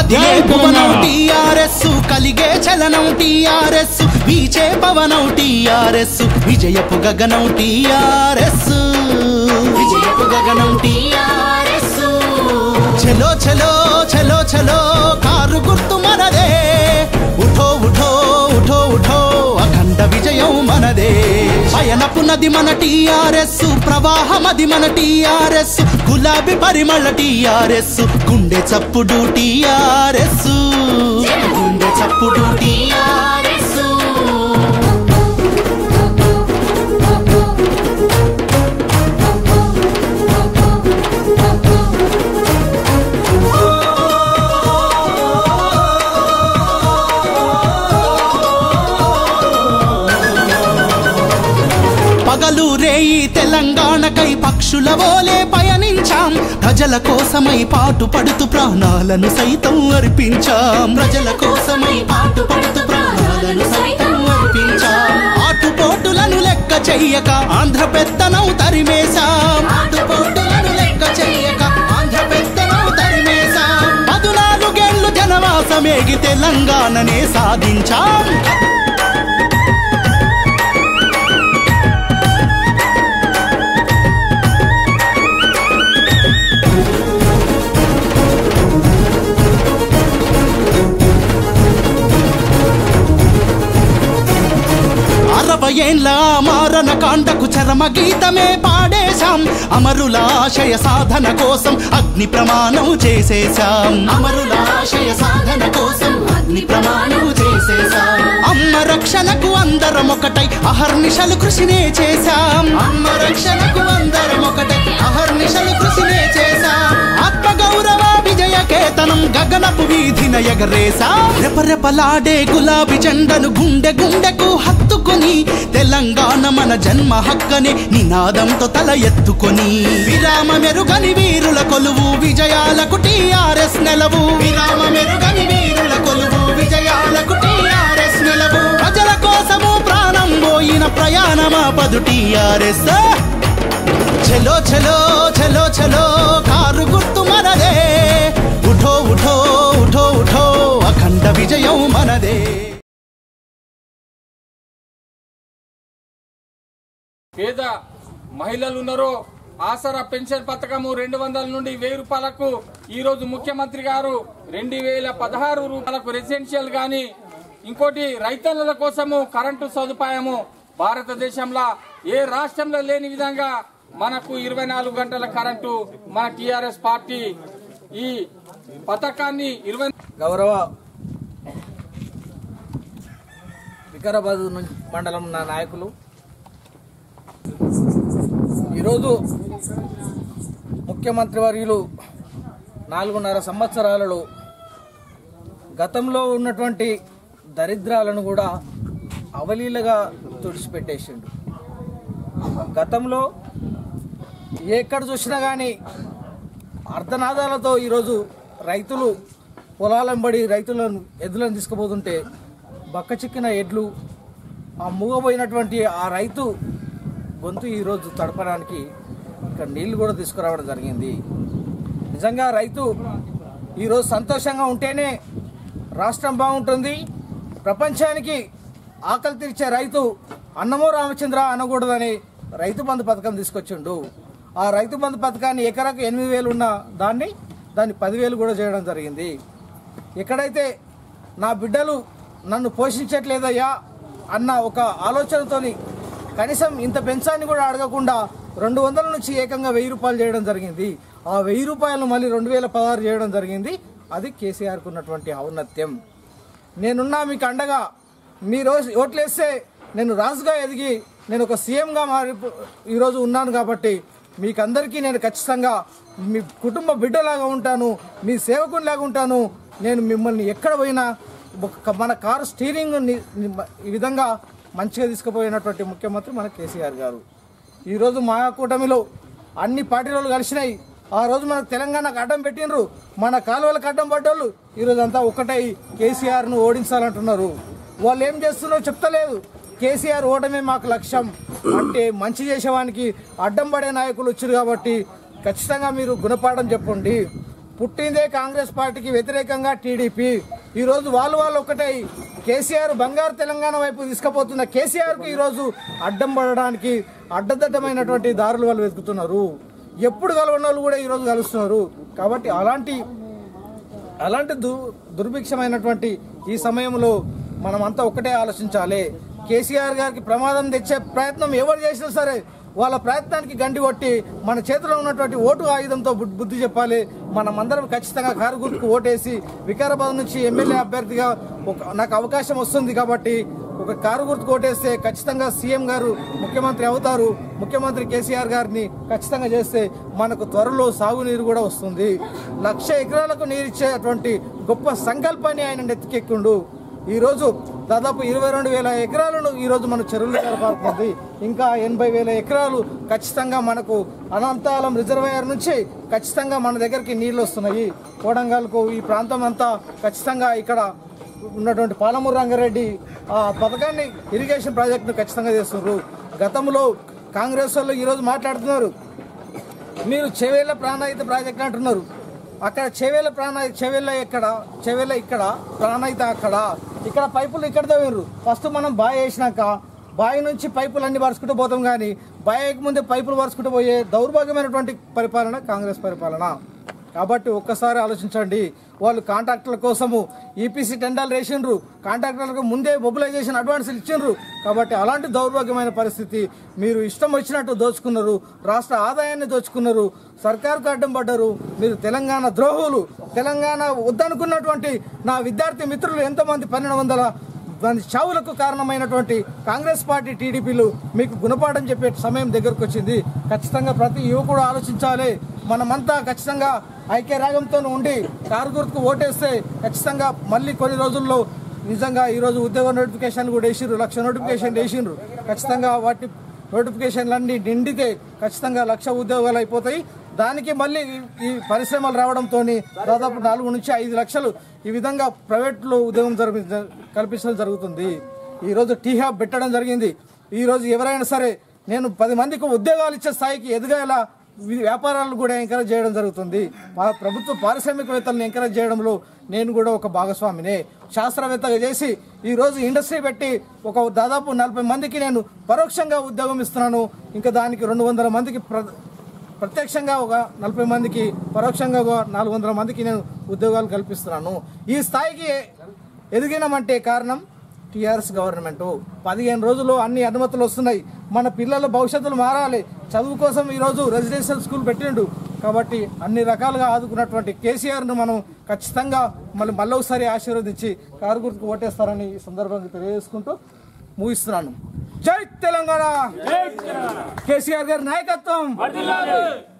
కదిలే భువనం టీఆర్ఎస్ కలిగే చలనం టీఆర్ఎస్ వీచే పవనం టీఆర్ఎస్ విజయపు గగనం టీఆర్ఎస్ విజయపు గగనం టీఆర్ఎస్ చలో చలో చలో చలో కారు గుర్తు మనదే ఉఠో ఉఠో ఉఠో ఉఠో అఖండ విజయం మనదే పయనపు నది మన టీఆర్ఎస్ ప్రవాహమది మన టీఆర్ఎస్ గులాబీ పరిమళ టీఆర్ఎస్ గుండె చప్పుడు టీఆర్ఎస్ గుండె చప్పుడు టీఆర్ఎస్ పగలు రేయి తెలంగాణకై పక్షుల వోలే పయనించాం ప్రజల కోసమై పాటు పడుతూ ప్రాణాలను సైతం అర్పించాం ప్రజల కోసమై పాటు పడుతూ ప్రాణాలను సైతం అర్పించాం ఆటుపోటులను లెక్క చెయ్యక ఆంధ్ర పెత్తనం తరిమేశాం ఆటుపోటులను లెక్క చెయ్యక ఆంధ్ర పెత్తనం తరిమేశాం పదునాలుగేళ్లు జనవాసమేగి తెలంగాణనే సాధించాం అరవై ఏండ్ల మారణ కాండకు చరమ గీతమే పాడేశాం అమరుల ఆశయ సాధన కోసం అగ్ని ప్రమాణం చేసేశాం అమరుల ఆశయ సాధన కోసం అగ్ని ప్రమాణం చేసేశాం అమ్మ రక్షణకు అందరం ఒకటై అహర్నిశలు కృషినే చేశాం అమ్మ రక్షణకు అందరం ఒకటై అహర్నిశలు కృషినే చేశాం ఆత్మ గౌరవ విజయ కేతనం గగనపు వీధిన ఎగరేశాం రెపరెపలాడే గులాబీ జెండను గుండె గుండెకు హత్తుకొని తెలంగాణ మన జన్మ హక్కని నినాదంతో తల ఎత్తుకొని విరామ మెరుగని వీరుల కొలువు విజయాలకు టీఆర్ఎస్ నెలవు విరామ మెరుగని వీరుల కొలువు విజయాలకు టీఆర్ఎస్ నెలవు ప్రజల కోసము ప్రాణం పోయిన ప్రయాణమా పదు టీఆర్ఎస్ చలో చలో చలో చలో కారు గుర్తు మనదే ఉఠో ఉఠో ఉఠో ఉఠో అఖండ విజయం మనదే పేద మహిళలు ఉన్నారో ఆసరా పెన్షన్ పథకము రెండు వందల నుండి వెయ్యి రూపాయలకు ఈ రోజు ముఖ్యమంత్రి గారు రెండు వేల పదహారు రూపాయలకు రెసిడెన్షియల్ గాని ఇంకోటి రైతన్నల కోసము కరెంటు సదుపాయము భారతదేశంలో ఏ రాష్ట్రంలో లేని విధంగా మనకు ఇరవై నాలుగు గంటల కరెంటు మన టిఆర్ఎస్ పార్టీ ఈ పథకాన్ని ఇరవై గౌరవ వికారాబాద్ నుంచి మండలం నా నాయకులు ఈరోజు ముఖ్యమంత్రి వర్యులు నాలుగున్నర సంవత్సరాలలో గతంలో ఉన్నటువంటి దరిద్రాలను కూడా అవలీలగా తుడిచిపెట్టేసిండు గతంలో ఎక్కడ చూసినా కానీ అర్ధనాదాలతో ఈరోజు రైతులు పొలాలంబడి రైతులను ఎద్దులను తీసుకుపోతుంటే బక్క చిక్కిన ఎడ్లు ఆ మూగపోయినటువంటి ఆ రైతు గొంతు ఈరోజు తడపడానికి ఇక్కడ నీళ్లు కూడా తీసుకురావడం జరిగింది నిజంగా రైతు ఈరోజు సంతోషంగా ఉంటేనే రాష్ట్రం బాగుంటుంది ప్రపంచానికి ఆకలి తీర్చే రైతు అన్నమో రామచంద్ర అనకూడదని రైతు బంధు పథకం తీసుకొచ్చిండు ఆ రైతు బంధు పథకాన్ని ఎకరకు ఎనిమిది వేలు ఉన్న దాన్ని దాన్ని పదివేలు కూడా చేయడం జరిగింది ఎక్కడైతే నా బిడ్డలు నన్ను పోషించట్లేదయ్యా అన్న ఒక ఆలోచనతోని కనీసం ఇంత పెన్షాన్ని కూడా అడగకుండా రెండు వందల నుంచి ఏకంగా వెయ్యి రూపాయలు చేయడం జరిగింది ఆ వెయ్యి రూపాయలు మళ్ళీ రెండు వేల పదహారు చేయడం జరిగింది అది కేసీఆర్కు ఉన్నటువంటి ఔన్నత్యం నేనున్నా మీకు అండగా మీరు ఓట్లేస్తే నేను రాజుగా ఎదిగి నేను ఒక సీఎంగా మారి ఈరోజు ఉన్నాను కాబట్టి మీకందరికీ నేను ఖచ్చితంగా మీ కుటుంబ బిడ్డలాగా ఉంటాను మీ సేవకునిలాగా ఉంటాను నేను మిమ్మల్ని ఎక్కడ పోయినా ఒక మన కారు స్టీరింగ్ ని- ని- ఈ విధంగా మంచిగా తీసుకుపోయినటువంటి ముఖ్యమంత్రి మన కేసీఆర్ గారు ఈరోజు మా కూటమిలో అన్ని పార్టీలు కలిసినాయి ఆ రోజు మనకు తెలంగాణకు అడ్డం పెట్టినరు మన కాలువలకు అడ్డం పడ్డోళ్ళు ఈరోజు అంతా ఒకటై కేసీఆర్ను ఓడించాలంటున్నారు వాళ్ళు ఏం చేస్తున్నారో చెప్తలేదు కేసీఆర్ ఓటమే మాకు లక్ష్యం అంటే మంచి చేసేవానికి అడ్డం పడే నాయకులు వచ్చారు కాబట్టి ఖచ్చితంగా మీరు గుణపాఠం చెప్పండి పుట్టిందే కాంగ్రెస్ పార్టీకి వ్యతిరేకంగా టీడీపీ ఈ రోజు వాళ్ళు వాళ్ళు ఒకటై కేసీఆర్ బంగారు తెలంగాణ వైపు తీసుకుపోతున్న కేసీఆర్కు ఈరోజు అడ్డం పడడానికి అడ్డదడ్డమైనటువంటి దారులు వాళ్ళు వెతుకుతున్నారు ఎప్పుడు కలవని వాళ్ళు కూడా ఈరోజు కలుస్తున్నారు కాబట్టి అలాంటి అలాంటి దు దుర్భిక్షమైనటువంటి ఈ సమయంలో మనమంతా ఒకటే ఆలోచించాలి కేసీఆర్ గారికి ప్రమాదం తెచ్చే ప్రయత్నం ఎవరు చేసినా సరే వాళ్ళ ప్రయత్నానికి గండి కొట్టి మన చేతిలో ఉన్నటువంటి ఓటు ఆయుధంతో బు- బుద్ధి చెప్పాలి మనమందరం ఖచ్చితంగా కారు గుర్తుకు ఓటేసి వికారాబాద్ నుంచి ఎమ్మెల్యే అభ్యర్థిగా ఒక నాకు అవకాశం వస్తుంది కాబట్టి ఒక కారు గుర్తుకు ఓటేస్తే ఖచ్చితంగా సీఎం గారు ముఖ్యమంత్రి అవుతారు ముఖ్యమంత్రి కేసీఆర్ గారిని ఖచ్చితంగా చేస్తే మనకు త్వరలో సాగునీరు కూడా వస్తుంది లక్ష ఎకరాలకు నీరిచ్చేటువంటి గొప్ప సంకల్పాన్ని ఆయన నెత్తికెక్కిండు ఈ రోజు దాదాపు ఇరవై రెండు వేల ఎకరాలను ఈ రోజు మన చెరువులు జరపాల్సింది ఇంకా ఎనభై వేల ఎకరాలు ఖచ్చితంగా మనకు అనంతాలం రిజర్వాయర్ నుంచి ఖచ్చితంగా మన దగ్గరికి నీళ్లు వస్తున్నాయి కోడంగల్కు ఈ ప్రాంతం అంతా ఖచ్చితంగా ఇక్కడ ఉన్నటువంటి పాలమూరు రంగారెడ్డి ఆ పథకాన్ని ఇరిగేషన్ ప్రాజెక్టును ఖచ్చితంగా చేస్తున్నారు గతంలో కాంగ్రెస్ వాళ్ళు ఈరోజు మాట్లాడుతున్నారు మీరు చెవేళ్ళ ప్రాణాయిత ప్రాజెక్ట్ అంటున్నారు అక్కడ చెవేళ్ళ ప్రాణ చెవేళ్ళ ఎక్కడ చెవేళ్ళ ఇక్కడ ప్రాణాయిత అక్కడ ఇక్కడ పైపులు ఇక్కడ తవ్విర్రు ఫస్ట్ మనం బాయ్ వేసినాక బావి నుంచి పైపులు అన్ని పరుచుకుంటూ పోతాం కానీ బాయికి ముందే పైపులు పరుచుకుంటూ పోయే దౌర్భాగ్యమైనటువంటి పరిపాలన కాంగ్రెస్ పరిపాలన కాబట్టి ఒక్కసారి ఆలోచించండి వాళ్ళు కాంట్రాక్టర్ల కోసము ఈపీసీ టెండర్లు వేసిండ్రు కాంట్రాక్టర్లకు ముందే మొబిలైజేషన్ అడ్వాన్సులు ఇచ్చిండ్రు కాబట్టి అలాంటి దౌర్భాగ్యమైన పరిస్థితి మీరు ఇష్టం వచ్చినట్టు దోచుకున్నారు రాష్ట్ర ఆదాయాన్ని దోచుకున్నారు సర్కారుకు అడ్డం పడ్డారు మీరు తెలంగాణ ద్రోహులు తెలంగాణ వద్దనుకున్నటువంటి నా విద్యార్థి మిత్రులు ఎంతోమంది పన్నెండు వందల దాని చావులకు కారణమైనటువంటి కాంగ్రెస్ పార్టీ టీడీపీలు మీకు గుణపాఠం చెప్పే సమయం దగ్గరకు వచ్చింది ఖచ్చితంగా ప్రతి యువకుడు ఆలోచించాలి మనమంతా ఖచ్చితంగా ఐక్యరాగంతో ఉండి కారు గుర్తుకు ఓటేస్తే ఖచ్చితంగా మళ్ళీ కొన్ని రోజుల్లో నిజంగా ఈరోజు ఉద్యోగ నోటిఫికేషన్ కూడా వేసిర్రు లక్ష నోటిఫికేషన్ వేసిండ్రు ఖచ్చితంగా వాటి నోటిఫికేషన్లన్నీ నిండితే ఖచ్చితంగా లక్ష ఉద్యోగాలు అయిపోతాయి దానికి మళ్ళీ ఈ- ఈ పరిశ్రమలు రావడంతో దాదాపు నాలుగు నుంచి ఐదు లక్షలు ఈ విధంగా ప్రైవేట్లో ఉద్యోగం జరిపి కల్పించడం జరుగుతుంది ఈరోజు టీ హబ్ పెట్టడం జరిగింది ఈరోజు ఎవరైనా సరే నేను పది మందికి ఉద్యోగాలు ఇచ్చే స్థాయికి ఎదిగేలా వి- వ్యాపారాలు కూడా ఎంకరేజ్ చేయడం జరుగుతుంది పా- ప్రభుత్వ పారిశ్రామికవేత్తలను ఎంకరేజ్ చేయడంలో నేను కూడా ఒక భాగస్వామినే శాస్త్రవేత్తగా చేసి ఈ రోజు ఇండస్ట్రీ పెట్టి ఒక దాదాపు నలభై మందికి నేను పరోక్షంగా ఉద్యోగం ఇస్తున్నాను ఇంకా దానికి రెండు వందల మందికి ప్ర- ప్రత్యక్షంగా ఒక నలభై మందికి పరోక్షంగా ఒక నాలుగు వందల మందికి నేను ఉద్యోగాలు కల్పిస్తున్నాను ఈ స్థాయికి ఎదిగినామంటే కారణం టీఆర్ఎస్ గవర్నమెంట్ పదిహేను రోజులు అన్ని అనుమతులు వస్తున్నాయి మన పిల్లల భవిష్యత్తులు మారాలి చదువు కోసం ఈరోజు రెసిడెన్షియల్ స్కూల్ పెట్టిండు కాబట్టి అన్ని రకాలుగా ఆదుకున్నటువంటి కేసీఆర్ను మనం ఖచ్చితంగా మళ్ళీ మళ్ళీ ఒకసారి ఆశీర్వదించి కారు గుర్తుకు ఓటేస్తారని ఈ సందర్భంగా తెలియజేసుకుంటూ ముగిస్తున్నాను జై తెలంగాణ కేసీఆర్ గారి నాయకత్వం